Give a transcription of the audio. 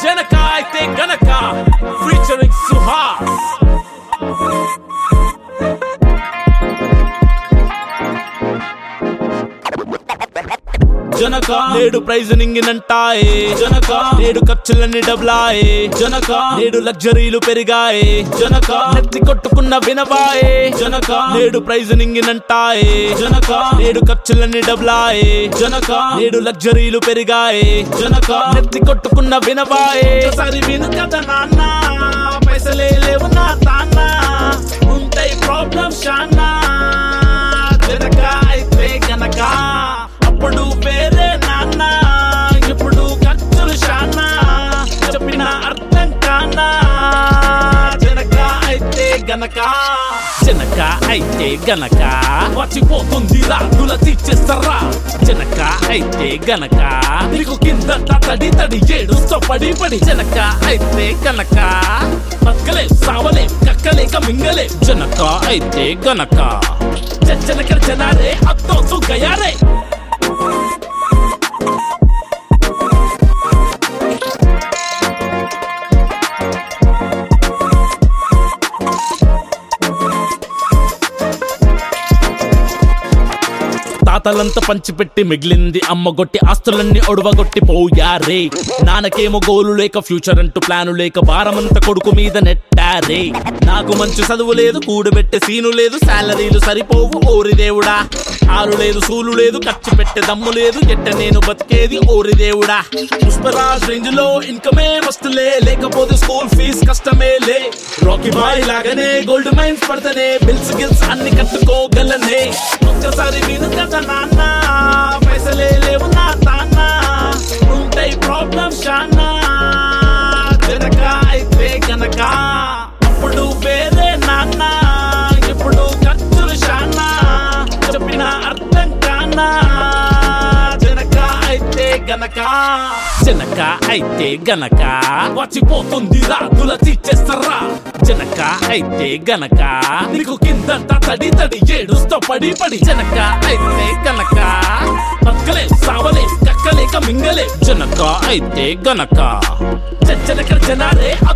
జనక అయితే గనక ఫీచరింగ్ సుహాస్ జనక నేడు ప్రైజ్ నింగినంటాయే జనక నేడు ఖర్చులన్నీ డబ్లాయే జనక నేడు లగ్జరీలు పెరిగాయే జనక నెత్తి కొట్టుకున్న వినబాయే జనక నేడు ప్రైజ్ నింగినంటాయే జనక నేడు ఖర్చులన్నీ డబ్లాయే జనక నేడు లగ్జరీలు పెరిగాయే జనక నెత్తి కొట్టుకున్న వినబాయే సరి విను కదా నాన్న పైసలే లేవు నా తాన్న ఉంటాయి ప్రాబ్లమ్ షాన్నా జనక అయితే గనక అప్పుడు వేరే నాన్న ఇప్పుడు ఖర్చులు షానా చెప్పిన అర్థం కానా జనక అయితే గనక జనక అయితే గనక వచ్చిపోతుంది రాదుల తీర్చేస్తారా జనక అయితే గనక నీకు కింద తడి తడి ఏడుస్తో పడి పడి జనక అయితే గనక బతకలే సావలే కక్కలేక మింగలే జనక అయితే గనక జనక జనారే అత్తో సుగయారే తాతలంతా పంచిపెట్టి మిగిలింది అమ్మగొట్టి ఆస్తులన్నీ ఒడవగొట్టి పోయారే నాన్నకేమో గోలు లేక ఫ్యూచర్ అంటూ ప్లాను లేక భారమంతా కొడుకు మీద నెట్టారే నాకు మంచి చదువు లేదు కూడబెట్టే సీను లేదు శాలరీలు సరిపోవు ఓరి దేవుడా ఆరు లేదు సూలు లేదు ఖర్చు పెట్టే దమ్ము లేదు ఎట్ట నేను బతికేది ఓరి దేవుడా పుష్పరాజ్ రేంజ్ లో ఇన్కమే వస్తులే లేకపోతే స్కూల్ ఫీజ్ కష్టమే లే రాకీ బాయ్ లాగానే గోల్డ్ మైన్స్ పడతనే బిల్స్ గిల్స్ అన్ని కట్టుకోగలనే ఒక్కసారి విను కదా నాన్న పైసలే లేవు నా తాన్న ఉంటాయి ప్రాబ్లమ్ షానా జనక అయితే గనక అప్పుడు వేరే నాన్న ఇప్పుడు ఖర్చులు షానా చెప్పిన అర్థం కానా జనక అయితే గనక జనక అయితే గనక వచ్చిపోతుంది రాదుల తీర్చేస్తారా జనక అయితే గనక నీకు కింద తడి తడి ఏడుస్తో పడి పడి జనక అయితే గనక బతకలే సావలే కక్కలేక మింగలే జనక అయితే గనక జనక జనారే